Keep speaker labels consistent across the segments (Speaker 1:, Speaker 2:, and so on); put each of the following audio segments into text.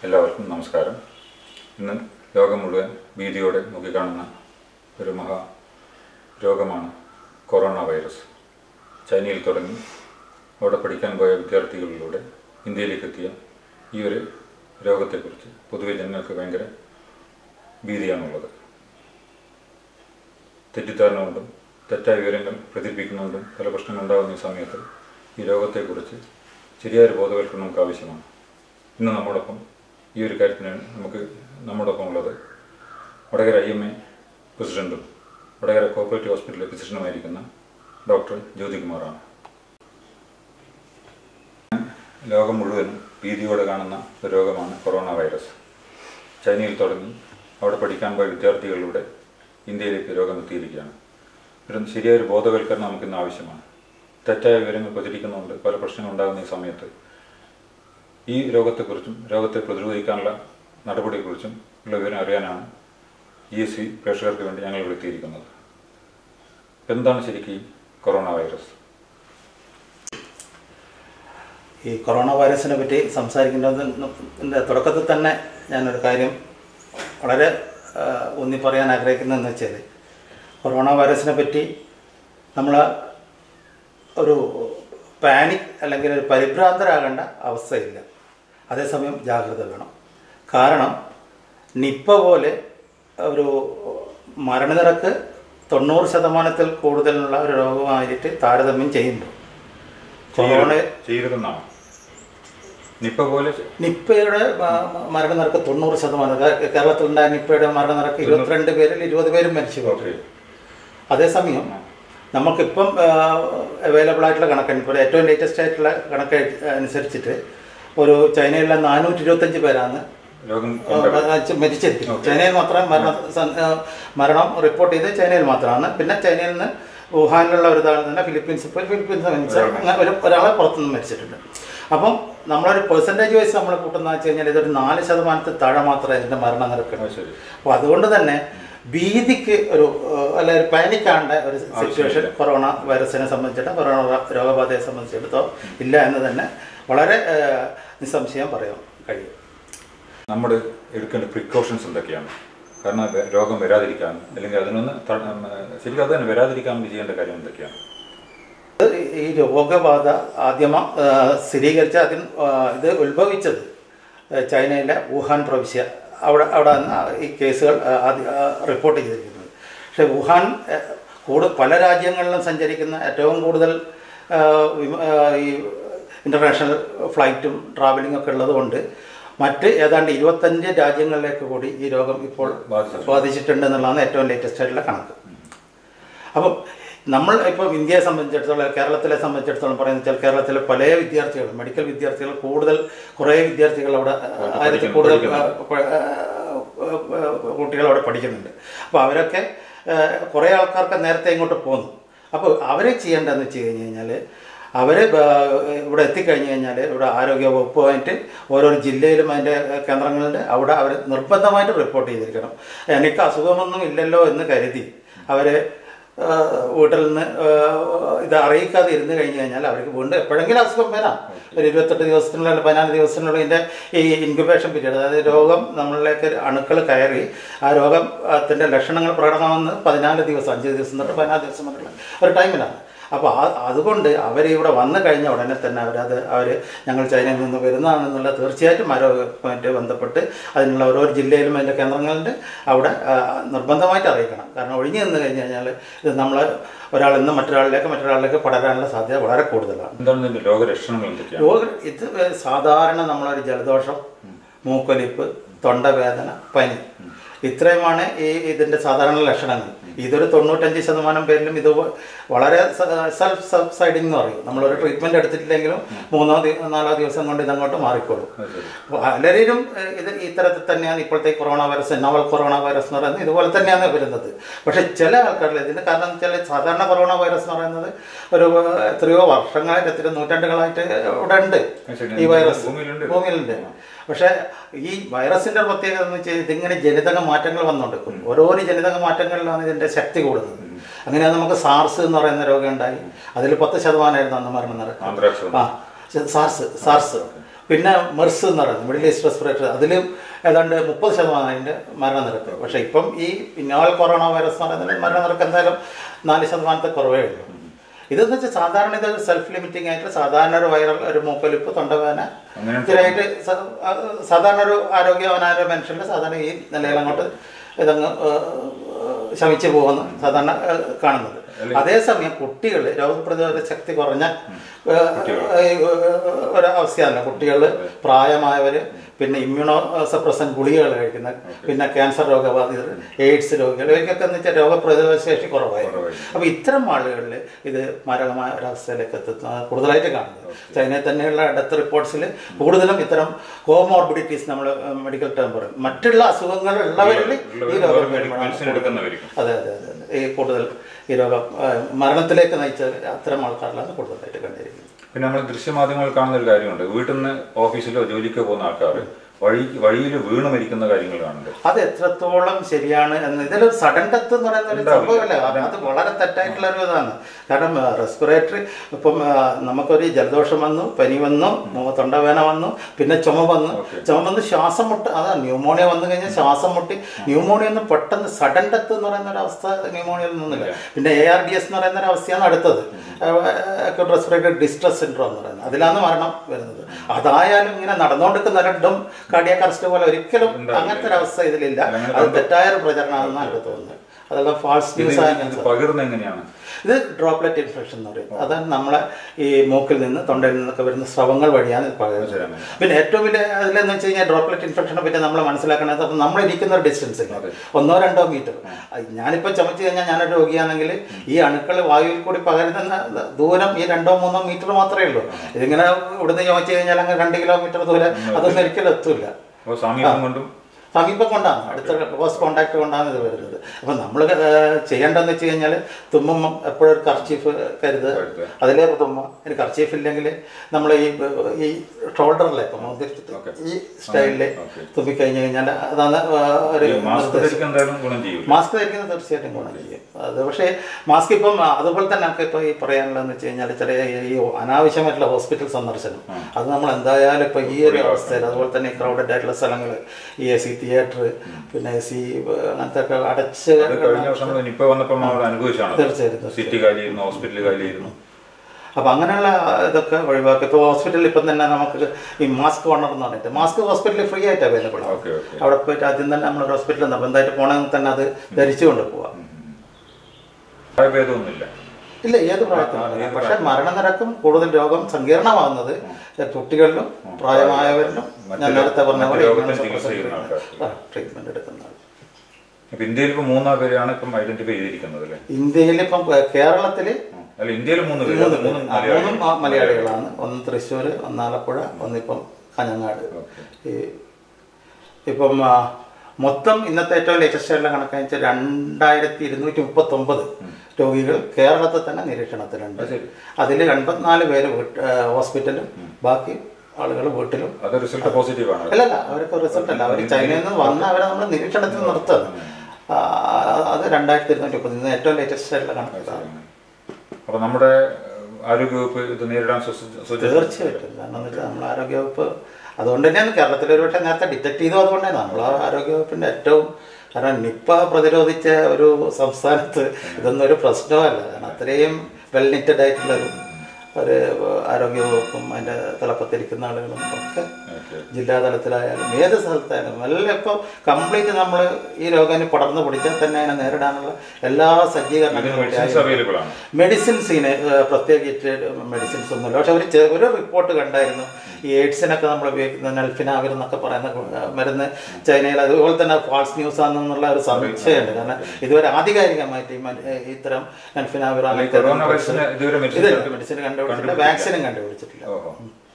Speaker 1: എല്ലാവർക്കും നമസ്കാരം ഇന്ന് ലോകം മുഴുവൻ ഭീതിയോടെ നോക്കിക്കാണുന്ന ഒരു മഹാ രോഗമാണ് കൊറോണ വൈറസ് ചൈനയിൽ തുടങ്ങി അവിടെ പഠിക്കാൻ പോയ വിദ്യാർത്ഥികളിലൂടെ ഇന്ത്യയിലേക്ക് എത്തിയ ഈ ഒരു രോഗത്തെക്കുറിച്ച് പൊതുവെ ജനങ്ങൾക്ക് ഭയങ്കര ഭീതിയാണുള്ളത് തെറ്റിദ്ധാരണ കൊണ്ടും തെറ്റായ വിവരങ്ങൾ പ്രചരിപ്പിക്കുന്നതുകൊണ്ടും പല പ്രശ്നങ്ങളുണ്ടാകുന്ന ഈ സമയത്ത് ഈ രോഗത്തെക്കുറിച്ച് ശരിയായൊരു ബോധവൽക്കരണം നമുക്ക് ആവശ്യമാണ് ഇന്ന് നമ്മോടൊപ്പം ഈ ഒരു കാര്യത്തിന് നമുക്ക് നമ്മോടൊപ്പം ഉള്ളത് വടകര ഐ എം എ പ്രസിഡന്റും വടകര കോപ്പറേറ്റീവ് ഹോസ്പിറ്റലിലെ ഫിസിഷ്യനുമായിരിക്കുന്ന ഡോക്ടർ ജ്യോതികുമാറാണ് ലോകം മുഴുവൻ ഭീതിയോടെ കാണുന്ന ഒരു രോഗമാണ് കൊറോണ വൈറസ് ചൈനയിൽ തുടങ്ങി അവിടെ പഠിക്കാൻ പോയ വിദ്യാർത്ഥികളിലൂടെ ഇന്ത്യയിലേക്ക് രോഗം എത്തിയിരിക്കുകയാണ് ഒരു ശരിയായൊരു ബോധവൽക്കരണം നമുക്കിന്ന് ആവശ്യമാണ് തെറ്റായ വിവരങ്ങൾ പ്രചരിക്കുന്നുണ്ട് പല പ്രശ്നങ്ങൾ ഉണ്ടാകുന്ന ഈ സമയത്ത് ഈ രോഗത്തെക്കുറിച്ചും രോഗത്തെ പ്രതിരോധിക്കാനുള്ള നടപടിയെക്കുറിച്ചും ഉള്ള വിവരം അറിയാനാണ് ഇ എസ് സി പ്രേക്ഷകർക്ക് വേണ്ടി ഞങ്ങൾ ഇവിടെ എത്തിയിരിക്കുന്നത് എന്താണ് ശരിക്കും ഈ കൊറോണ വൈറസ്
Speaker 2: ഈ കൊറോണ വൈറസിനെ പറ്റി സംസാരിക്കുന്നതിൻ്റെ തുടക്കത്തിൽ തന്നെ ഞാനൊരു കാര്യം വളരെ ആ, ഊന്നി പറയാൻ ആഗ്രഹിക്കുന്നതെന്ന് വെച്ചാൽ കൊറോണ വൈറസിനെ പറ്റി നമ്മൾ ഒരു പാനിക് അല്ലെങ്കിൽ ഒരു പരിഭ്രാന്തരാകേണ്ട അവസ്ഥയില്ല അതേസമയം ജാഗ്രത വേണം കാരണം നിപ്പ പോലെ ഒരു മരണനിരക്ക് തൊണ്ണൂറ് ശതമാനത്തിൽ കൂടുതലുള്ള ഒരു രോഗമായിട്ട് താരതമ്യം ചെയ്യുമ്പോൾ കൊറോണ
Speaker 1: ചെയ്തിരുന്നാണ് നിപ്പ പോലെ
Speaker 2: നിപ്പയുടെ മ- മ- മരണനിരക്ക് തൊണ്ണൂറ് ശതമാനം കേ- കേരളത്തിലുണ്ടായ നിപ്പയുടെ മരണനിരക്ക് ഇരുപത്തിരണ്ട് പേരിൽ ഇരുപത് പേരും മരിച്ചു പോയി
Speaker 1: ഓക്കെ
Speaker 2: അതേസമയം നമുക്കിപ്പം അവൈലബിൾ ആയിട്ടുള്ള കണക്കാണ് ഇപ്പോൾ ഏറ്റവും ലേറ്റസ്റ്റ് ആയിട്ടുള്ള കണക്ക് അനുസരിച്ചിട്ട് ഒരു ചൈനയിലെ നാനൂറ്റി ഇരുപത്തഞ്ച് പേരാണ്
Speaker 1: രോഗം
Speaker 2: ആ, മരിച്ച- മരിച്ചിരിക്കുന്നത് ചൈനയിൽ മാത്രം മരണ സ- ആ, മരണം റിപ്പോർട്ട് ചെയ്ത് ചൈനയിൽ മാത്രമാണ് പിന്നെ ചൈനയിൽ നിന്ന് വുഹാനിലുള്ള ഒരു താഴെ തന്നെ ഫിലിപ്പീൻസ് ഇപ്പോൾ ഫിലിപ്പീൻസ് മരിച്ച അങ്ങനെ ഒരു ഒരാളെ പുറത്തുനിന്ന് മരിച്ചിട്ടുണ്ട് അപ്പം നമ്മളൊരു പെർസെൻറ്റേജ് വൈസ് നമ്മൾ കൂട്ടുന്ന വെച്ച് കഴിഞ്ഞാൽ ഇതൊരു നാല് ശതമാനത്തിൽ താഴെ മാത്രമേ ഇതിൻ്റെ മരണനിരക്ക്
Speaker 1: അത് ശരി
Speaker 2: അപ്പോൾ അതുകൊണ്ട് തന്നെ ഭീതിക്ക് ഒരു ഏഹ്, അല്ല ഒരു പാനിക്കാണ്ട ഒരു സിറ്റുവേഷൻ കൊറോണ വൈറസിനെ സംബന്ധിച്ചിട്ട് കൊറോണ ര- രോഗബാധയെ സംബന്ധിച്ചിടത്തോളം ഇല്ല എന്ന് തന്നെ വളരെ ഏഹ്, നിസ്സംശയം പറയാൻ കഴിയും
Speaker 1: നമ്മൾ എടുക്കേണ്ട പ്രിക്കോഷൻസ് എന്തൊക്കെയാണ് കാരണം വെ- രോഗം വരാതിരിക്കാൻ അല്ലെങ്കിൽ അതിനൊന്ന് ത- ഉം, ശരിക്കും അത് തന്നെ വരാതിരിക്കാൻ വേണ്ടി ചെയ്യേണ്ട കാര്യം എന്തൊക്കെയാണ്
Speaker 2: ഇത് ഈ രോഗബാധ ആദ്യമ സ്ഥിരീകരിച്ച അതിന് ആ, ഇത് ഉത്ഭവിച്ചത് ആ, ചൈനയിലെ വുഹാൻ പ്രവിശ്യ അവിടെ അവിടെ നിന്ന് ഈ കേസുകൾ ആ, ആദ്യ- ആ, റിപ്പോർട്ട് ചെയ്തിരിക്കുന്നത് പക്ഷേ വുഹാൻ ആ, കൂടു പല രാജ്യങ്ങളിലും സഞ്ചരിക്കുന്ന ഏറ്റവും കൂടുതൽ ആ, വിമ- ആ, ഈ ഇൻ്റർനാഷണൽ ഫ്ലൈറ്റും ട്രാവലിംഗ് ഒക്കെ ഉള്ളതുകൊണ്ട് മറ്റ് ഏതാണ്ട് ഇരുപത്തഞ്ച് രാജ്യങ്ങളിലേക്ക് കൂടി ഈ രോഗം ഇപ്പോൾ
Speaker 1: ബാധിച്ചിട്ടുണ്ട്.
Speaker 2: ബാധിച്ചിട്ടുണ്ട് എന്നുള്ളതാണ് ഏറ്റവും ലേറ്റസ്റ്റ് ആയിട്ടുള്ള കണക്ക് അപ്പം നമ്മൾ ഇപ്പം ഇന്ത്യയെ സംബന്ധിച്ചിടത്തോളം കേരളത്തിലെ സംബന്ധിച്ചിടത്തോളം പറയുന്നത് വെച്ചാൽ കേരളത്തിലെ പല വിദ്യാർത്ഥികൾ മെഡിക്കൽ വിദ്യാർത്ഥികൾ കൂടുതൽ കുറേ വിദ്യാർത്ഥികൾ അവിടെ ആയിരത്തിൽ കൂടുതൽ ആ, പ- ആ, കുട്ടികൾ അവിടെ പഠിക്കുന്നുണ്ട് അപ്പോൾ അവരൊക്കെ ആ, കുറേ ആൾക്കാർക്ക് നേരത്തെ ഇങ്ങോട്ട് പോന്നു അപ്പോൾ അവരെ ചെയ്യേണ്ടതെന്ന് വെച്ച് കഴിഞ്ഞ് കഴിഞ്ഞാൽ അവർ ഇവിടെ എത്തിക്കഴിഞ്ഞ് കഴിഞ്ഞാൽ ഇവിടെ ആരോഗ്യ വകുപ്പുമായിട്ട് ഓരോരോ ജില്ലയിലും അതിൻ്റെ കേന്ദ്രങ്ങളുണ്ട് അവിടെ അവർ നിർബന്ധമായിട്ട് റിപ്പോർട്ട് ചെയ്തിരിക്കണം എനിക്ക് അസുഖമൊന്നും ഇല്ലല്ലോ എന്ന് കരുതി അവർ വീട്ടിൽ നിന്ന് ആ, ഇത് അറിയിക്കാതെ ഇരുന്ന് കഴിഞ്ഞ് കഴിഞ്ഞാൽ അവർക്ക് വീണ്ടും എപ്പോഴെങ്കിലും അസുഖം വരാം ഒരു ഇരുപത്തെട്ട് ദിവസത്തിനുള്ള അല്ലെങ്കിൽ പതിനാല് ദിവസത്തിനുള്ള ഇതിൻ്റെ ഈ ഇൻക്യുബേഷൻ പീരീഡ് അതായത് രോഗം നമ്മളിലേക്ക് അണുക്കൾ കയറി ആ രോഗത്തിൻ്റെ ലക്ഷണങ്ങൾ പ്രകടമാകുന്നത് പതിനാല് ദിവസം അഞ്ച് ദിവസം തൊട്ട് പതിനാല് ദിവസം വരെയുള്ള ഒരു ടൈമിലാണ് അപ്പോൾ ആ അതുകൊണ്ട് അവരിവിടെ വന്നു കഴിഞ്ഞ ഉടനെ തന്നെ അവരത് അവർ ഞങ്ങൾ ചൈനയിൽ നിന്ന് വരുന്നതാണെന്നുള്ള തീർച്ചയായിട്ടും ആരോഗ്യമായിട്ട് ബന്ധപ്പെട്ട് അതിനുള്ള ഓരോ ജില്ലയിലും അതിൻ്റെ കേന്ദ്രങ്ങളുണ്ട് അവിടെ ആ, നിർബന്ധമായിട്ട് അറിയിക്കണം കാരണം ഒഴിഞ്ഞു നിന്ന് കഴിഞ്ഞ് കഴിഞ്ഞാൽ ഇത് നമ്മൾ ഒരാളിൽ നിന്ന് മറ്റൊരാളിലേക്ക് മറ്റൊരാളിലേക്ക് പടരാനുള്ള സാധ്യത വളരെ കൂടുതലാണ്
Speaker 1: എന്താണ് ഇതിന്റെ രോഗലക്ഷണങ്ങൾ എന്തൊക്കെയാണ്
Speaker 2: രോഗ ഇത് സാധാരണ നമ്മളൊരു ജലദോഷം മൂക്കൊലിപ്പ് തൊണ്ടവേദന പനി ഇത്രയുമാണ് ഈ ഇതിൻ്റെ സാധാരണ ലക്ഷണങ്ങൾ ഇതൊരു തൊണ്ണൂറ്റഞ്ച് ശതമാനം പേരിലും ഇത് വളരെ സെൽഫ് സബ്സൈഡിങ് എന്ന് പറയും നമ്മളൊരു ട്രീറ്റ്മെൻറ്റ് എടുത്തിട്ടില്ലെങ്കിലും മൂന്നോ ദി- നാലോ ദിവസം കൊണ്ട് ഇതങ്ങോട്ട് മാറിക്കോളും
Speaker 1: അത് ശരി
Speaker 2: പലരും ഏഹ്, ഇത് ഇത്തരത്തിൽ തന്നെയാണ് ഇപ്പോഴത്തെ ഈ corona virus novel corona virus എന്ന് പറയുന്നത് ഇതുപോലെ തന്നെയാണ് വരുന്നത് പക്ഷേ ചില ആൾക്കാരിൽ ഇതിന് കാരണം എന്ന് വെച്ചാൽ സാധാരണ കൊറോണ വൈറസ് എന്ന് പറയുന്നത് ഒരു ഏഹ്, എത്രയോ വർഷങ്ങളായിട്ട് എത്രയോ നൂറ്റാണ്ടുകളായിട്ട് ഇവിടെ ഉണ്ട്
Speaker 1: അത് ശരി.
Speaker 2: ഈ വൈറസ്
Speaker 1: ഭൂമിയിലുണ്ട്.
Speaker 2: ഭൂമിയിലുണ്ട് പക്ഷേ ഈ വൈറസിന്റെ പ്രത്യേകത എന്ന് വെച്ചാൽ ഇതിങ്ങനെ ജനിതക മാറ്റങ്ങൾ വന്നുകൊണ്ടിരിക്കും ഓരോരോ ജനിതക മാറ്റങ്ങളിലാണ് ഇതിന്റെ ശക്തി കൂടുന്നത് അങ്ങനെയാണ് നമുക്ക് സാർസ് എന്ന് പറയുന്ന രോഗം ഉണ്ടായി അതിൽ പത്ത് ശതമാനമായിരുന്നു അന്ന് മരണം നിരക്ക്
Speaker 1: ആന്ത്രാക്സ്
Speaker 2: ആ സാർസ് സാർസ് പിന്നെ മെർസ് എന്ന് പറയുന്നത് മിഡിൽ ഈസ്റ്റ് റെസ്പിറേറ്ററി അതിലും ഏതാണ്ട് മുപ്പത് ശതമാനം അതിൻ്റെ മരണനിരക്ക് പക്ഷേ ഇപ്പം ഈ നോവൽ കൊറോണ വൈറസ് എന്ന് പറയുന്നതിൽ മരണനിരക്ക് എന്തായാലും നാല് ശതമാനത്തെ കുറവേ ഉള്ളൂ ഇതെന്ന് വെച്ചാൽ സാധാരണ ഇത് സെൽഫ് ലിമിറ്റിംഗ് ആയിട്ട് സാധാരണ ഒരു വൈറൽ ഒരു മൂക്കൊലിപ്പ് തൊണ്ടവേദന
Speaker 1: അങ്ങനെ
Speaker 2: സ്ഥിരമായിട്ട് സ- ആ, സാധാരണ ഒരു ആരോഗ്യവാനായ ഒരു മനുഷ്യൻ്റെ സാധാരണ ഈ നിലയിൽ അങ്ങോട്ട് ഇതങ്ങ് ആ, ശമിച്ചു പോകുന്ന സാധാരണ ആ, കാണുന്നത് അതേസമയം കുട്ടികൾ രോഗപ്രതിരോധ ശക്തി കുറഞ്ഞ ആ, ഈ, ഒരു അവസ്ഥയാണ് കുട്ടികൾ പ്രായമായവർ പിന്നെ ഇമ്മ്യൂണോ സപ്രസൻ ഗുളികകൾ കഴിക്കുന്ന പിന്നെ ക്യാൻസർ രോഗബാധിതർ എയ്ഡ്സ് രോഗികൾ ഇവർക്കൊക്കെ എന്ന് വെച്ചാൽ രോഗപ്രതിരോധ ശേഷി കുറവായിരുന്നു അപ്പോൾ ഇത്തരം ആളുകളിൽ ഇത് മാരകമായ ഒരവസ്ഥയിലേക്ക് എത്തുന്ന കൂടുതലായിട്ട് കാണുന്നത് ചൈനയിൽ തന്നെയുള്ള ഡെത്ത് റിപ്പോർട്ട്സിൽ കൂടുതലും ഇത്തരം കോമോർബിഡിറ്റീസ് നമ്മൾ മെഡിക്കൽ ടേം പറയും മറ്റുള്ള അസുഖങ്ങൾ ഉള്ളവരിൽ ഈ രോഗം വരുമ്പോഴാണ്
Speaker 1: മെഡിസിൻ എടുക്കുന്നവരിക്കും
Speaker 2: അതെ അതെ അതെ അതെ. ഈ കൂടുതൽ ഈ രോഗം ആ, മരണത്തിലേക്ക് നയിച്ച അത്തരം ആൾക്കാരിലാണ് കൂടുതലായിട്ട് കണ്ടിരിക്കുന്നത്
Speaker 1: പിന്നെ നമ്മൾ ദൃശ്യമാധ്യമങ്ങളിൽ കാണുന്ന ഒരു കാര്യമുണ്ട് വീട്ടിൽ നിന്ന് ഓഫീസിലോ ജോലിക്കോ പോകുന്ന ആൾക്കാർ വഴി വഴിയിൽ വീണ് മരിക്കുന്ന കാര്യങ്ങൾ കാണുന്നുണ്ട്
Speaker 2: അത് എത്രത്തോളം ശരിയാണ് എന്ന് ഇതിലൊരു സഡൻ ഡെത്ത് എന്ന് പറയുന്ന ഒരു സംഭവമല്ല അത് വളരെ തെറ്റായിട്ടുള്ള ഒരു ഇതാണ് കാരണം റെസ്പിറേറ്ററി ഇപ്പം ആ, നമുക്കൊരു ജലദോഷം വന്നു പനി വന്നു മു- തൊണ്ടവേന വന്നു പിന്നെ ചുമ വന്നു ചുമ വന്ന് ശ്വാസം മുട്ട് അതാ ന്യൂമോണിയ വന്നു കഴിഞ്ഞാൽ ശ്വാസം മുട്ടി ന്യൂമോണിയ ഒന്ന് പെട്ടെന്ന് സഡൻ ഡെത്ത് എന്ന് പറയുന്ന ഒരു അവസ്ഥ ന്യൂമോണിയയിൽ നിന്നില്ല പിന്നെ എ ആർ ഡി എസ് എന്ന് പറയുന്ന ഒരു അവസ്ഥയാണ് അടുത്തത് അക്യൂട്ട് റെസ്പിറേറ്ററി ഡിസ്ട്രസ് സിൻഡ്രോം എന്ന് പറയുന്നത് അതിലാണ് മരണം വരുന്നത് അതായാലും ഇങ്ങനെ നടന്നുകൊണ്ടിരിക്കുന്ന രണ്ടും കാർഡിയാക് അറസ്റ്റ് പോലെ ഒരിക്കലും അങ്ങനത്തെ ഒരു അവസ്ഥ ഇതിലില്ല അത് തെറ്റായ ഒരു പ്രചരണമാണെന്നാണ് എനിക്ക് തോന്നുന്നത് അതെല്ലാം ഫാൾസ് ന്യൂസ് ആയ
Speaker 1: ഇത് പകരുന്നത് എങ്ങനെയാണ്
Speaker 2: ഇത് ഡ്രോപ്ലെറ്റ് ഇൻഫെക്ഷൻ എന്ന് പറയും അതാണ് നമ്മളെ ഈ മൂക്കിൽ നിന്ന് തൊണ്ടയിൽ നിന്നൊക്കെ വരുന്ന സ്രവങ്ങൾ വഴിയാണ് ഇത് പകരുന്നത് പിന്നെ ഏറ്റവും വലിയ അതിലെന്ന് വെച്ച് കഴിഞ്ഞാൽ ഡ്രോപ്ലെറ്റ് ഇൻഫെക്ഷനെ പറ്റി നമ്മൾ മനസ്സിലാക്കണത് അപ്പം നമ്മൾ ഇരിക്കുന്ന ഒരു ഡിസ്റ്റൻസ് ഇല്ല ഒന്നോ രണ്ടോ മീറ്റർ ഞാനിപ്പോൾ ചുമച്ച് കഴിഞ്ഞാൽ ഞാനൊരു രോഗിയാണെങ്കിൽ ഈ അണുക്കൾ വായുവിൽ കൂടി പകരുന്ന ദൂരം ഈ രണ്ടോ മൂന്നോ മീറ്റർ മാത്രമേ ഉള്ളൂ ഇതിങ്ങനെ ഇവിടുന്ന് ചുമച്ച് കഴിഞ്ഞാൽ അങ്ങ് രണ്ട് കിലോമീറ്റർ ദൂരം അതൊന്നും ഒരിക്കലും എത്തൂല
Speaker 1: അപ്പോൾ സമീപം കൊണ്ടും
Speaker 2: സമീപം കൊണ്ടാണ് അടുത്ത ക്ലോസ് കോണ്ടാക്ട് കൊണ്ടാണ് ഇത് വരുന്നത് അപ്പം നമ്മൾ ചെയ്യേണ്ടതെന്ന് വെച്ച് കഴിഞ്ഞാൽ തുമ്മുമ്പം എപ്പോഴും ഒരു കർച്ചീഫ് കരുതുക
Speaker 1: കരുതുക.
Speaker 2: അതിലേക്ക് തുമ്മുക ഇനി കർച്ചീഫ് ഇല്ലെങ്കിൽ നമ്മൾ ഈ ഈ ഷോൾഡറിലെ ഇപ്പം മുതിർത്തിട്ട് ഈ സ്റ്റൈലിൽ തുമ്മിക്കഴിഞ്ഞ് കഴിഞ്ഞാൽ അതാണ് ഒരു
Speaker 1: മാസ്ക് ധരിക്കാൻ എന്തായാലും ഗുണം ചെയ്യും
Speaker 2: മാസ്ക് ധരിക്കുന്നത് തീർച്ചയായിട്ടും ഗുണം ചെയ്യും അത് പക്ഷേ മാസ്ക് ഇപ്പം അതുപോലെ തന്നെ നമുക്ക് ഇപ്പോൾ ഈ പറയാനുള്ളതെന്ന് വെച്ച് കഴിഞ്ഞാൽ ചില ഈ അനാവശ്യമായിട്ടുള്ള ഹോസ്പിറ്റൽ സന്ദർശനം അത് നമ്മൾ എന്തായാലും ഇപ്പോൾ ഈ ഒരു അവസ്ഥയിൽ അതുപോലെ തന്നെ ഈ ക്രൗഡഡ് ആയിട്ടുള്ള സ്ഥലങ്ങൾ ഈ എ സി തിയേറ്റർ പിന്നെ എ സി അങ്ങനത്തെ ഒക്കെ അടച്ച്
Speaker 1: അത് കഴിഞ്ഞ വർഷം നിപ്പ വന്നപ്പോൾ നമ്മൾ അനുഭവിച്ചാണ്
Speaker 2: തീർച്ചയായിട്ടും
Speaker 1: സിറ്റി കാലിയായിരുന്നു ഹോസ്പിറ്റൽ കാലിയായിരുന്നു
Speaker 2: അപ്പം അങ്ങനെയുള്ള ഇതൊക്കെ ഒഴിവാക്കി ഇപ്പോൾ ഹോസ്പിറ്റലിൽ ഇപ്പം തന്നെ നമുക്ക് ഈ മാസ്ക് ഓണർ എന്ന് പറഞ്ഞിട്ട് മാസ്ക് ഹോസ്പിറ്റലിൽ ഫ്രീ ആയിട്ട് അവൈലബിൾ ആണ്
Speaker 1: ഓക്കെ ഓക്കെ
Speaker 2: അവിടെ പോയിട്ട് ആദ്യം തന്നെ നമ്മൾ ഹോസ്പിറ്റലിൽ നിർബന്ധമായിട്ട് പോകണമെങ്കിൽ തന്നെ അത് ധരിച്ചു കൊണ്ട് പോവാം
Speaker 1: ഭയഭേദമൊന്നുമില്ല
Speaker 2: ഇല്ല ഏത് പ്രായത്തിലും പക്ഷെ മരണനിരക്കും കൂടുതൽ രോഗം സങ്കീർണമാകുന്നത് കുട്ടികളിലും പ്രായമായവരിലും ഞാൻ നേരത്തെ പറഞ്ഞ പോലെ
Speaker 1: രോഗത്തിന് ചികിത്സ ചെയ്യുന്ന ആൾക്കാർ
Speaker 2: ട്രീറ്റ്മെന്റ് എടുക്കുന്ന ആൾ.
Speaker 1: ഇപ്പൊ ഇന്ത്യയിൽ ഇപ്പൊ മൂന്നാ പേരാണ് ഇപ്പം ഐഡന്റിഫൈ ചെയ്തിരിക്കുന്നത് അല്ലേ
Speaker 2: ഇന്ത്യയിൽ ഇപ്പം കേരളത്തിൽ
Speaker 1: അല്ല ഇന്ത്യയിൽ മൂന്ന് പേര്
Speaker 2: മൂന്ന്
Speaker 1: മൂന്ന്
Speaker 2: പേര്. ആ, മൂന്നും ആ മലയാളികളാണ് ഒന്ന് തൃശ്ശൂർ ഒന്ന് ആലപ്പുഴ ഒന്നിപ്പം കാഞ്ഞങ്ങാട് ഈ ഇപ്പം ആ, മൊത്തം ഇന്നത്തെ ഏറ്റവും ലേറ്റസ്റ്റ് ആയിട്ടുള്ള കണക്കനുസരിച്ച് രണ്ടായിരത്തി ഇരുന്നൂറ്റി മുപ്പത്തൊമ്പത് രോഗികൾ കേരളത്തിൽ തന്നെ നിരീക്ഷണത്തിലുണ്ട്
Speaker 1: ശരി.
Speaker 2: അതിൽ എൺപത്തിനാല് പേര് വീട്ട് ആ, ഹോസ്പിറ്റലും ബാക്കി ആളുകൾ വീട്ടിലും
Speaker 1: അത് റിസൾട്ട് പോസിറ്റീവ് ആണ്
Speaker 2: അല്ലല്ല അവർക്ക് റിസൾട്ട് അല്ല അവർ ചൈനയിൽ നിന്ന് വന്ന് അവരെ നമ്മൾ നിരീക്ഷണത്തിൽ നിർത്തുന്നത് ആ, അത് രണ്ടായിരത്തി ഇരുന്നൂറ്റി മുപ്പത് ഇന്ന് ഏറ്റവും ലേറ്റസ്റ്റ് ആയിട്ടുള്ള കണക്കാണ്
Speaker 1: അപ്പൊ നമ്മുടെ ഏഹ്, ആരോഗ്യവകുപ്പ് ഇത് നേരിടാൻ സുസജ്ജ- സുസജ്ജ-
Speaker 2: തീർച്ചയായിട്ടും കാരണം എന്ന് വെച്ചാൽ നമ്മൾ ആരോഗ്യവകുപ്പ് അതുകൊണ്ട് തന്നെയാണ് കേരളത്തിൽ ഒരു പക്ഷേ നേരത്തെ ഡിറ്റക്ട് ചെയ്തു അതുകൊണ്ട് തന്നെ നമ്മൾ ആരോഗ്യവകുപ്പിൻ്റെ ഏറ്റവും കാരണം നിപ്പ പ്രതിരോധിച്ച ഒരു സംസ്ഥാനത്ത് ഇതൊന്നും ഒരു പ്രശ്നമല്ല കാരണം അത്രയും വെൽ നിറ്റഡ് ആയിട്ടുള്ള ഒരു ഒരു ആരോഗ്യവകുപ്പും അതിൻ്റെ തലപ്പത്തിരിക്കുന്ന ആളുകളും ഒക്കെ
Speaker 1: ഓക്കെ.
Speaker 2: ജില്ലാ തലത്തിലായാലും ഏത് സ്ഥലത്തായാലും എല്ലാം ഇപ്പോൾ കംപ്ലീറ്റ് നമ്മൾ ഈ രോഗം പടർന്നു പിടിച്ചാൽ തന്നെ അതിനെ നേരിടാനുള്ള എല്ലാ
Speaker 1: ഇതിന്
Speaker 2: സജ്ജീകരണങ്ങളും
Speaker 1: മെഡിസിൻസ് അവൈലബിൾ ആണ്
Speaker 2: മെഡിസിൻസിന് പ്രത്യേകിച്ച് മെഡിസിൻസ് ഒന്നുമില്ല പക്ഷെ അവർ ചെ- ഒരു റിപ്പോർട്ട് കണ്ടായിരുന്നു ഈ എയ്ഡ്സിനൊക്കെ നമ്മൾ ഉപയോഗിക്കുന്ന നെൽഫിനാവിർ എന്നൊക്കെ പറയുന്ന ഗു- മരുന്ന് ചൈനയിൽ അതുപോലെ തന്നെ ഫാൾസ് ന്യൂസ് ആണെന്നുള്ള ഒരു സംശയമുണ്ട് കാരണം ഇതുവരെ ആധികാരികമായിട്ട് ഈ മ- ഇത്തരം നെൽഫിനാവിർ
Speaker 1: ഈ കൊറോണ വൈറസിന് ഇതുവരെ മെഡിസിൻ
Speaker 2: ഇതില്ല മെഡിസിൻ കണ്ടുപിടിച്ചിട്ടില്ല വാക്സിനും കണ്ടുപിടിച്ചിട്ടില്ല
Speaker 1: ഓഹോ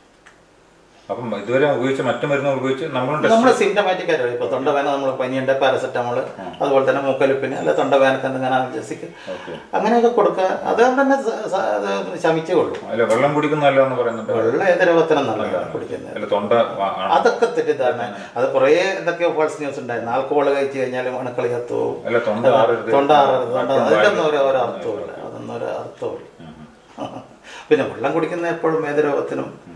Speaker 1: അപ്പം ഇതുവരെ ഉപയോഗിച്ച മറ്റു മരുന്നുകൾ ഉപയോഗിച്ച് നമ്മളും
Speaker 2: നമ്മൾ
Speaker 1: ടെസ്റ്റ്
Speaker 2: സിംറ്റമാറ്റിക് ആയിട്ട് ഇപ്പോൾ തൊണ്ടവേന നമ്മൾ പനിയുണ്ട് പാരസെറ്റമോൾ അതുപോലെ തന്നെ മൂക്കലുപ്പിന് അല്ലെ തൊണ്ടവേനക്ക് എന്തെങ്കിലും അനർജസിക്ക്
Speaker 1: ഓക്കെ
Speaker 2: അങ്ങനെയൊക്കെ കൊടുക്കുക അത് തന്നെ സ- സ- അത് ശമിച്ചേ ഉള്ളൂ
Speaker 1: അല്ല വെള്ളം കുടിക്കുന്നതല്ല എന്ന് പറയുന്നുണ്ട്
Speaker 2: വെള്ളം ഏത് രോഗത്തിനും നല്ലതാണ് കുടിക്കുന്നത്
Speaker 1: അല്ല തൊണ്ട ആ- ആണ്.
Speaker 2: അതൊക്കെ തെറ്റിദ്ധാരണ അത് കുറേ എന്തൊക്കെയോ ഫാൾസ് ന്യൂസ് ഉണ്ടായിരുന്നു ആൽക്കഹോൾ കഴിച്ചു കഴിഞ്ഞാൽ അണുക്കളി കത്തുവും
Speaker 1: അല്ല തൊണ്ട ആറരുത്
Speaker 2: തൊണ്ട ആറരുത് തൊണ്ട അതിലൊന്നും ഒരു ഒരു അർത്ഥവുമില്ല അതൊന്നും ഒരു അർത്ഥവുമില്ല പിന്നെ വെള്ളം കുടിക്കുന്ന എപ്പോഴും ഏത് രോഗത്തിനും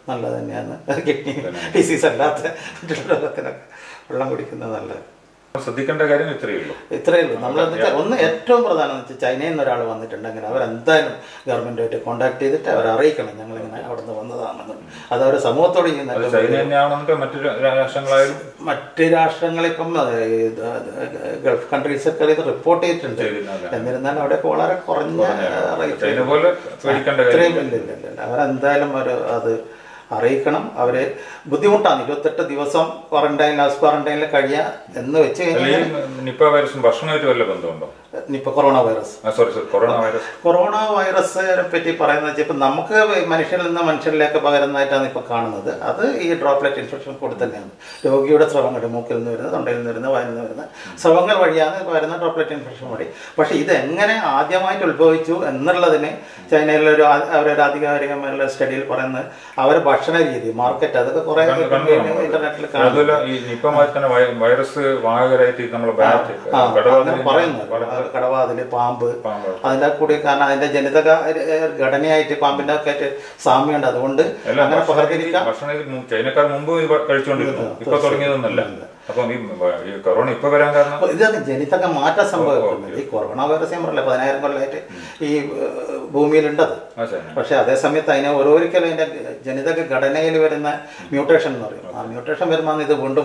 Speaker 2: നല്ലത് തന്നെയാണ് കിഡ്നി ഡിസീസ് അല്ലാത്ത മറ്റുള്ള രോഗത്തിനൊക്കെ വെള്ളം കുടിക്കുന്നത് നല്ലത്
Speaker 1: ശ്രദ്ധിക്കേണ്ട കാര്യം ഇത്രയേ ഉള്ളൂ
Speaker 2: ഇത്രയേ ഉള്ളൂ നമ്മളെന്ന് വെച്ചാൽ ഒന്ന് ഏറ്റവും പ്രധാനം എന്ന് വെച്ചാൽ ചൈനയിൽ നിന്ന് ഒരാൾ വന്നിട്ടുണ്ടെങ്കിൽ അവരെന്തായാലും ഗവൺമെൻറ്റുമായിട്ട് കോൺടാക്ട് ചെയ്തിട്ട് അവരെ അറിയിക്കണം ഞങ്ങളിങ്ങനെ അവിടെ നിന്ന് വന്നതാണെന്ന് അത് അവർ സമൂഹത്തോട്
Speaker 1: അത്
Speaker 2: ചെയ്യുന്ന
Speaker 1: ചൈന തന്നെയാണെന്നൊക്കെ മറ്റു രാ- രാഷ്ട്രങ്ങളായാലും
Speaker 2: മറ്റ് രാഷ്ട്രങ്ങളിപ്പം അത് ഇത് ഗൾഫ് കൺട്രീസൊക്കെ ഇത് റിപ്പോർട്ട് ചെയ്തിട്ടുണ്ട്
Speaker 1: ചെയ്തിട്ടുണ്ട്.
Speaker 2: എന്നിരുന്നാലും അവിടെയൊക്കെ വളരെ കുറഞ്ഞ റേറ്റ്
Speaker 1: ചൈന പോലെ പേടിക്കേണ്ട
Speaker 2: ഇത്രയും
Speaker 1: കാര്യം
Speaker 2: ഇല്ല ഇല്ല ഇല്ല അവരെന്തായാലും ഒരു അത് അറിയിക്കണം അവര് ബുദ്ധിമുട്ടാണ് ഇരുപത്തെട്ട് ദിവസം ക്വാറന്റൈനിൽ ഹൗസ് ക്വാറന്റൈനിൽ കഴിയുക എന്ന് വെച്ച് കഴിഞ്ഞാൽ
Speaker 1: അല്ലെങ്കിൽ നിപ്പ വൈറസും ഭക്ഷണമായിട്ട് വല്ല ബന്ധമുണ്ടോ
Speaker 2: ഇപ്പൊ കൊറോണ വൈറസ്
Speaker 1: ആ sorry sorry corona virus
Speaker 2: corona വൈറസിനെ പറ്റി പറയുന്നത് വെച്ചാൽ ഇപ്പം നമുക്ക് മനുഷ്യരിൽ നിന്ന് മനുഷ്യരിലേക്ക് പകരുന്നതായിട്ടാണ് ഇപ്പോൾ കാണുന്നത് അത് ഈ ഡ്രോപ്ലെറ്റ് ഇൻഫെക്ഷൻ കൂടി തന്നെയാണ് രോഗിയുടെ സ്രവങ്ങൾ മൂക്കിൽ നിന്ന് വരുന്നത് തൊണ്ടയിൽ നിന്ന് വരുന്നത് വായിൽ നിന്ന് വരുന്നത് സ്രവങ്ങൾ വഴിയാണ് വരുന്ന ഡ്രോപ്ലെറ്റ് ഇൻഫെക്ഷൻ വഴി പക്ഷേ ഇത് എങ്ങനെ ആദ്യമായിട്ട് ഉത്ഭവിച്ചു എന്നുള്ളതിന് ചൈനയിലൊരു ആ- അവരൊരു ആധികാരികമായുള്ള സ്റ്റഡിയിൽ പറയുന്നത് അവരുടെ ഭക്ഷണ രീതി മാർക്കറ്റ് അതൊക്കെ കുറേ ഇന്റർനെറ്റിൽ
Speaker 1: അതുപോലെ ഈ നിപ്പ മാതിരി തന്നെ വൈ- വൈറസ് വാഹകരായിട്ട് നമ്മളെ ബാറ്റ്
Speaker 2: ആ,
Speaker 1: കടവാതിൽ
Speaker 2: അങ്ങനെ പറയുന്നു കടവാതില് പാമ്പ്
Speaker 1: പാമ്പ്.
Speaker 2: അതിന്റെ കൂടി കാരണം അതിന്റെ ജനിതക ഏഹ്, ഘടനയായിട്ട് പാമ്പിന്റെ ഒക്കെ ആയിട്ട് സാമ്യമുണ്ട് അതുകൊണ്ട്
Speaker 1: എല്ലാം
Speaker 2: അങ്ങനെ
Speaker 1: ഭക്ഷണ രീതി-
Speaker 2: പകർന്നിരിക്കാം
Speaker 1: ഭക്ഷണ രീതി മു- ചൈനക്കാർ മുമ്പ് ഇത് കഴിച്ചുകൊണ്ടിരുന്നു ഇപ്പൊ തുടങ്ങിയതൊന്നല്ല അപ്പം ഈ വ- ഈ കൊറോണ ഇപ്പൊ വരാൻ കാരണം
Speaker 2: അപ്പൊ ഇതാണ് ജനിതക മാറ്റം സംഭവിക്കുന്നത് ഈ കൊറോണ വൈറസ് ഞാൻ പറഞ്ഞില്ല പതിനായിരം കൊല്ലമായിട്ട് ഈ ഏഹ്, ഭൂമിയിലുണ്ടത്
Speaker 1: ആ ചൈന
Speaker 2: പക്ഷെ അതേ സമയത്ത് അതിനെ ഓരോരിക്കലും അതിന്റെ ജനിതക ഘടനയിൽ വരുന്ന മ്യൂട്ടേഷൻ എന്ന് പറയും ആ മ്യൂട്ടേഷൻ വരുമ്പോൾ ഇത് വീണ്ടും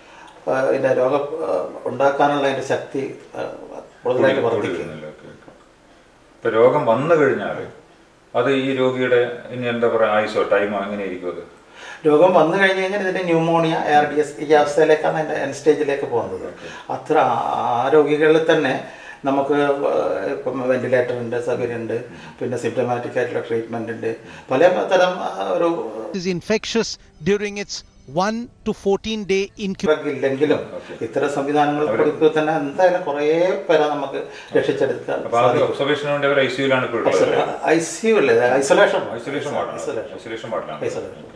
Speaker 2: ആ, ഇതിന്റെ രോഗം ആ, ഉണ്ടാക്കാനുള്ള അതിന്റെ ശക്തി ആ, കൂടുതലായിട്ട് വർദ്ധിക്കും
Speaker 1: വരുന്നില്ല. Okay, okay. ഇപ്പൊ രോഗം വന്നു കഴിഞ്ഞാൽ അത് ഈ രോഗിയുടെ ഇനി എന്താ പറയാ ആയുസോ ടൈമോ എങ്ങനെ ആയിരിക്കും അത്
Speaker 2: രോഗം വന്നു കഴിഞ്ഞ് കഴിഞ്ഞാൽ ഇതിന്റെ ന്യൂമോണിയ ആർ ഡി എസ് ഈ അവസ്ഥയിലേക്കാണ് അതിന്റെ എൻ സ്റ്റേജിലേക്ക് പോകുന്നത് അത്ര ആ രോഗികളിൽ തന്നെ നമുക്ക് ഏഹ്, ഇപ്പം വെന്റിലേറ്റർ ഉണ്ട് സൗകര്യമുണ്ട് പിന്നെ സിംറ്റമാറ്റിക് ആയിട്ടുള്ള ട്രീറ്റ്മെന്റ് ഉണ്ട് പല തരം ആ, ഒരു
Speaker 3: is infectious during its 1 to 14 day incubation.
Speaker 2: Drug ഇല്ലെങ്കിലും ഇത്തരം സംവിധാനങ്ങൾ കൊടുക്കുക തന്നെ എന്തായാലും കുറേ പേരെ നമുക്ക് രക്ഷിച്ചെടുക്കാൻ
Speaker 1: അപ്പൊ അത് ഒബ്സർവേഷന് വേണ്ടി അവർ ഐ സിയുലാണ് ഇപ്പോൾ ഉള്ളത്
Speaker 2: ഐ സി യു അല്ലേ ഐസൊലേഷൻ
Speaker 1: ഐസൊലേഷൻ വാർഡാണ്
Speaker 2: ഐസൊലേഷൻ
Speaker 1: ഐസൊലേഷൻ വാർഡിലാണ്
Speaker 2: ഐസൊലേഷൻ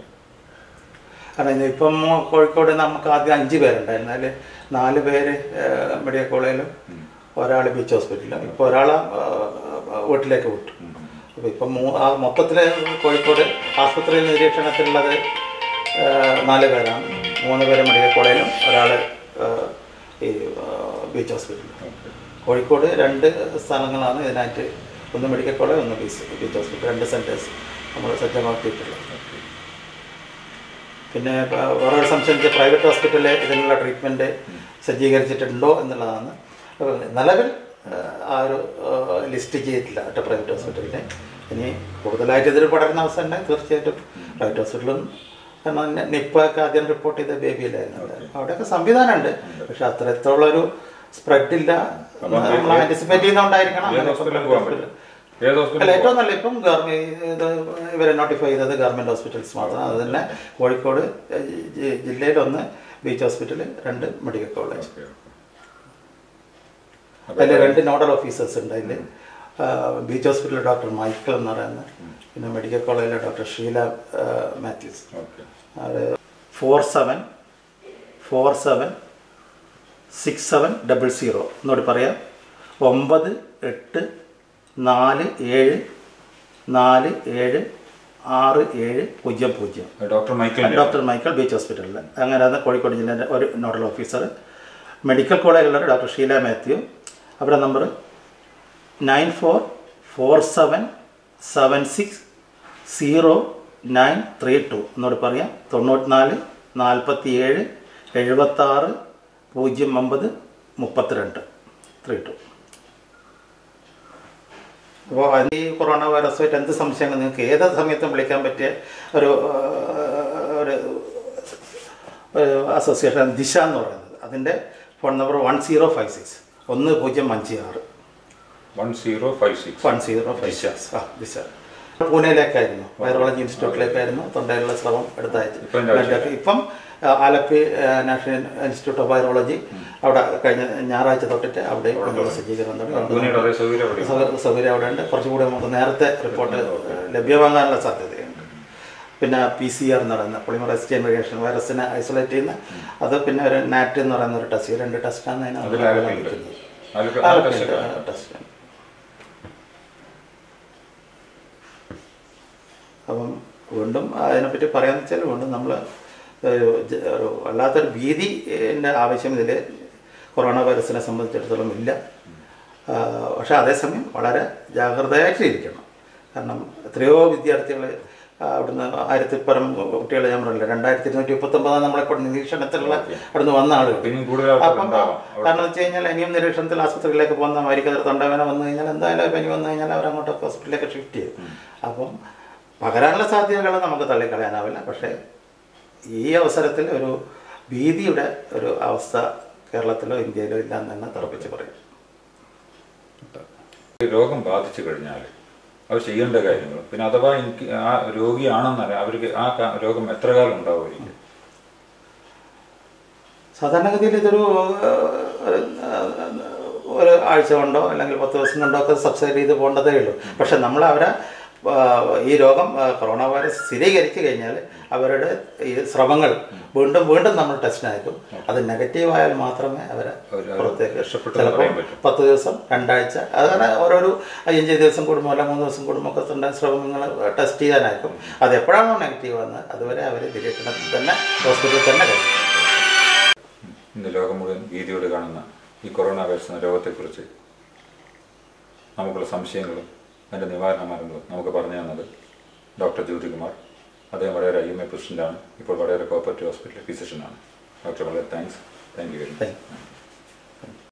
Speaker 2: കാരണം ഇത് ഇപ്പം കോഴിക്കോട് നമുക്ക് ആദ്യം അഞ്ച് പേരുണ്ടായിരുന്നു അതിൽ നാല് പേര് ഏഹ്, മെഡിക്കൽ കോളേജിലും ഒരാൾ ബീച്ച് ഹോസ്പിറ്റലിലും ഇപ്പോൾ ഒരാളെ ഏഹ്, വീട്ടിലേക്ക് വിട്ടു അപ്പോൾ ഇപ്പം മൂ ആ മൊത്തത്തിൽ കോഴിക്കോട് ആശുപത്രിയിൽ നിരീക്ഷണത്തിലുള്ളത് ഏഹ്, നാല് പേരാണ് മൂന്ന് പേര് മെഡിക്കൽ കോളേജിലും ഒരാൾ ഈ ഏഹ്, ബീച്ച് ഹോസ്പിറ്റലിലും കോഴിക്കോട് രണ്ട് സ്ഥലങ്ങളാണ് ഇതിനായിട്ട് ഒന്ന് മെഡിക്കൽ കോളേജ് ഒന്ന് ബീച്ച് ബീച്ച് ഹോസ്പിറ്റൽ രണ്ട് സെൻറ്റേഴ്സ് നമ്മൾ സജ്ജമാക്കിയിട്ടുള്ളത് പിന്നെ പ- വേറെ ഒരു സംശയം പ്രൈവറ്റ് ഹോസ്പിറ്റലിൽ ഇതിനുള്ള ട്രീറ്റ്മെൻറ്റ് സജ്ജീകരിച്ചിട്ടുണ്ടോ എന്നുള്ളതാണ് അപ്പോൾ നിലവിൽ ആ, ആ ഒരു ലിസ്റ്റ് ചെയ്തിട്ടില്ല മറ്റേ പ്രൈവറ്റ് ഹോസ്പിറ്റലിനെ ഇനി കൂടുതലായിട്ട് ഇതിൽ പടരുന്ന അവസ്ഥ ഉണ്ടെങ്കിൽ തീർച്ചയായിട്ടും പ്രൈവറ്റ് ഹോസ്പിറ്റലും കാരണം നി- നിപ്പ ഒക്കെ ആദ്യം റിപ്പോർട്ട് ചെയ്ത ബേബിയിലായിരുന്നു അവിടെയൊക്കെ സംവിധാനമുണ്ട് പക്ഷെ അത്രത്തോളം ഒരു സ്പ്രെഡ് ഇല്ല നമ്മൾ ആൻറ്റിസിപ്പേറ്റ് ചെയ്യുന്നതുകൊണ്ടായിരിക്കണം
Speaker 1: ഏത്
Speaker 2: അങ്ങനെ
Speaker 1: ഹോസ്പിറ്റലിൽ
Speaker 2: private
Speaker 1: പോകാൻ
Speaker 2: hospital.
Speaker 1: പറ്റും ഏത്
Speaker 2: അല്ല
Speaker 1: ഹോസ്പിറ്റലിൽ
Speaker 2: ഏറ്റവും നല്ല ഇപ്പം ഗവൺമെന്റ് ഇത് ഇവരെ നോട്ടിഫൈ ചെയ്തത് ഗവൺമെന്റ് ഹോസ്പിറ്റൽസ് മാത്രം അത് തന്നെ കോഴിക്കോട് ഏഹ്, ജി- ജില്ലയിലൊന്ന് ബീച്ച് ഹോസ്പിറ്റൽ രണ്ട് മെഡിക്കൽ കോളേജ് അതിൽ രണ്ട് നോഡൽ ഓഫീസേഴ്സ് ഉണ്ട് അതിൽ ബീച്ച് ഹോസ്പിറ്റലിൽ ഡോക്ടർ മൈക്കിൾ എന്ന് പറയുന്ന പിന്നെ മെഡിക്കൽ കോളേജിലെ ഡോക്ടർ ഷീല ഏഹ്, മാത്യൂസ്
Speaker 1: ഓക്കെ
Speaker 2: അത് four seven four seven six seven double zero എന്നോട് പറയാം ഒമ്പത് എട്ട് നാല് ഏഴ് നാല് ഏഴ് ആറ് ഏഴ് പൂജ്യം പൂജ്യം
Speaker 1: doctor Michael
Speaker 2: doctor Michael beach ഹോസ്പിറ്റലിൽ അങ്ങനെയാണ് കോഴിക്കോട് ജില്ലേൻ്റെ ഒരു നോഡൽ ഓഫീസർ മെഡിക്കൽ കോളേജിലുള്ള ഡോക്ടർ ഷീല മാത്യു അവരുടെ number nine four four seven seven six zero nine three two എന്നോട് പറയാം തൊണ്ണൂറ്റിനാല് നാൽപ്പത്തി ഏഴ് എഴുപത്താറ് പൂജ്യം ഒമ്പത് മുപ്പത്തിരണ്ട് ത്രീ ടു അപ്പോൾ ഈ കൊറോണ വൈറസുമായിട്ട് എന്ത് സംശയങ്ങൾ നിങ്ങൾക്ക് ഏത് സമയത്തും വിളിക്കാൻ പറ്റിയ ഒരു ആ, ഒരു അസോസിയേഷൻ ദിശ എന്ന് പറയുന്നത് അതിൻ്റെ phone number one zero five six ഒന്ന് പൂജ്യം അഞ്ച് ആറ്
Speaker 1: one zero five six
Speaker 2: one zero five six ആ ദിശ പൂനെയിലേക്കായിരുന്നു വൈറോളജി ഇൻസ്റ്റിറ്റ്യൂട്ടിലേക്കായിരുന്നു തൊണ്ടയിലുള്ള സ്രവം എടുത്തയച്ചു
Speaker 1: ഇപ്പം ഇതിൻ്റെ ആവശ്യമില്ല.
Speaker 2: ഇപ്പം ആ, ആലപ്പി ആ, നാഷണൽ ഇൻസ്റ്റിറ്റ്യൂട്ട് ഓഫ് വൈറോളജി അവിടെ കഴിഞ്ഞ ഞായറാഴ്ച തൊട്ടിട്ട് അവിടെ നമ്മൾ സജ്ജീകരണം തുടങ്ങി
Speaker 1: പൂനെയുടെ അതേ സൗകര്യം അവിടെ
Speaker 2: സൗക- സൗകര്യം അവിടെ ഉണ്ട് കുറച്ചുകൂടി നമുക്ക് നേരത്തെ റിപ്പോർട്ട് ലഭ്യമാകാനുള്ള സാധ്യതയുണ്ട് പിന്നെ പി സി ആർ എന്ന് പറയുന്ന പൊളിമറൈസ് ചെയിൻ റിയാക്ഷൻ വൈറസിനെ ഐസൊലേറ്റ് ചെയ്യുന്ന അത് പിന്നെ ഒരു നാറ്റ് എന്ന് പറയുന്ന ഒരു ടെസ്റ്റ് ഈ രണ്ട് ടെസ്റ്റാണ്
Speaker 1: അതിൽ ആലപ്പിയുണ്ട് ആലപ്പി ആ ടെസ്റ്റ് ഒക്കെ
Speaker 2: ടെസ്റ്റ് അപ്പം വീണ്ടും അതിനെപ്പറ്റി പറയാന്ന് വെച്ചാൽ വീണ്ടും നമ്മൾ ഒരു വല്ലാത്തൊരു ഭീതിൻ്റെ ആവശ്യം ഇതിൽ കൊറോണ വൈറസിനെ സംബന്ധിച്ചിടത്തോളം ഇല്ല ആ, പക്ഷേ അതേസമയം വളരെ ജാഗ്രതയായിട്ടിരിക്കണം കാരണം എത്രയോ വിദ്യാർത്ഥികൾ അവിടുന്ന് ആയിരത്തി പരം കുട്ടികൾ ഞാൻ പറഞ്ഞില്ല രണ്ടായിരത്തി ഇരുന്നൂറ്റി മുപ്പത്തൊമ്പതാണ് നമ്മളിപ്പോൾ നിരീക്ഷണത്തിലുള്ള അവിടുന്ന് വന്ന ആളുകൾ
Speaker 1: ഇനിയും കൂടുതൽ ആൾക്കാർ
Speaker 2: അപ്പം
Speaker 1: ഉണ്ടാവാം
Speaker 2: കാരണം വെച്ച് കഴിഞ്ഞാൽ ഇനിയും നിരീക്ഷണത്തിൽ ആശുപത്രിയിലേക്ക് പോകുന്ന അമേരിക്ക തൊണ്ടവേന വന്നു കഴിഞ്ഞാൽ എന്തായാലും പനി വന്നു കഴിഞ്ഞാൽ അവരങ്ങോട്ട് ഹോസ്പിറ്റലിലേക്ക് ഷിഫ്റ്റ് ചെയ്യും അപ്പം പകരാനുള്ള സാധ്യതകൾ നമുക്ക് തള്ളിക്കളയാനാവില്ല പക്ഷേ ഈ അവസരത്തിൽ ഒരു ഭീതിയുടെ ഒരു അവസ്ഥ കേരളത്തിലോ ഇന്ത്യയിലോ ഇല്ല എന്ന് തന്നെ തറപ്പിച്ച് പറയും
Speaker 1: ഈ രോഗം ബാധിച്ചു കഴിഞ്ഞാൽ അവർ ചെയ്യേണ്ട കാര്യങ്ങൾ പിന്നെ അഥവാ എനിക്ക് ആ രോഗിയാണെന്നറിയാം അവർക്ക് ആ ക- രോഗം എത്ര കാലം ഉണ്ടാവുമായിരിക്കും
Speaker 2: സാധാരണഗതിയിൽ ഇതൊരു ഏഹ്, ഏഹ്, ഒരു ആഴ്ച കൊണ്ടോ അല്ലെങ്കിൽ പത്ത് ദിവസം കൊണ്ടോ ഒക്കെ സബ്സൈഡ് ചെയ്ത് പോകേണ്ടതേ ഉള്ളൂ പക്ഷെ നമ്മൾ അവരെ ആ, ഈ രോഗം ആ, കൊറോണ വൈറസ് സ്ഥിരീകരിച്ചു കഴിഞ്ഞാൽ അവരുടെ ഈ സ്രവങ്ങൾ വീണ്ടും വീണ്ടും നമ്മൾ ടെസ്റ്റിന് അയക്കും അത് നെഗറ്റീവ് ആയാൽ മാത്രമേ അവരെ
Speaker 1: അവര്
Speaker 2: പുറത്തേക്ക്
Speaker 1: രക്ഷപ്പെട്ടെന്ന്
Speaker 2: ചിലപ്പോൾ
Speaker 1: പറയാൻ പറ്റും.
Speaker 2: പത്ത് ദിവസം രണ്ടാഴ്ച അങ്ങനെ ഓരോരോ അഞ്ച് ദിവസം കൂടുമ്പോൾ അല്ല മൂന്ന് ദിവസം കൂടുമ്പോൾ ഒക്കെ തൊണ്ട സ്രവങ്ങൾ ടെസ്റ്റ് ചെയ്യാനായിരിക്കും അത് എപ്പോഴാണോ നെഗറ്റീവ് വന്നത് അതുവരെ അവർ നിരീക്ഷണത്തിൽ തന്നെ ഹോസ്പിറ്റലിൽ തന്നെ കഴിയും
Speaker 1: ഇന്ന് ലോകം മുഴുവൻ ഭീതിയോട് കാണുന്ന ഈ കൊറോണ വൈറസ് എന്ന രോഗത്തെക്കുറിച്ച് നമുക്കുള്ള സംശയങ്ങളും അതിൻ്റെ നിവാരണ മാർഗങ്ങളും നമുക്ക് പറഞ്ഞു തന്നത് ഡോക്ടർ ജ്യോതികുമാർ അദ്ദേഹം വളരെ ഐ എം എ പ്രസിഡൻ്റാണ് ഇപ്പോൾ വളരെ കോപ്പറേറ്റീവ് ഹോസ്പിറ്റലിലെ ഫിസിഷ്യനാണ് ഡോക്ടർ വളരെ thanks thank you very much
Speaker 2: thank U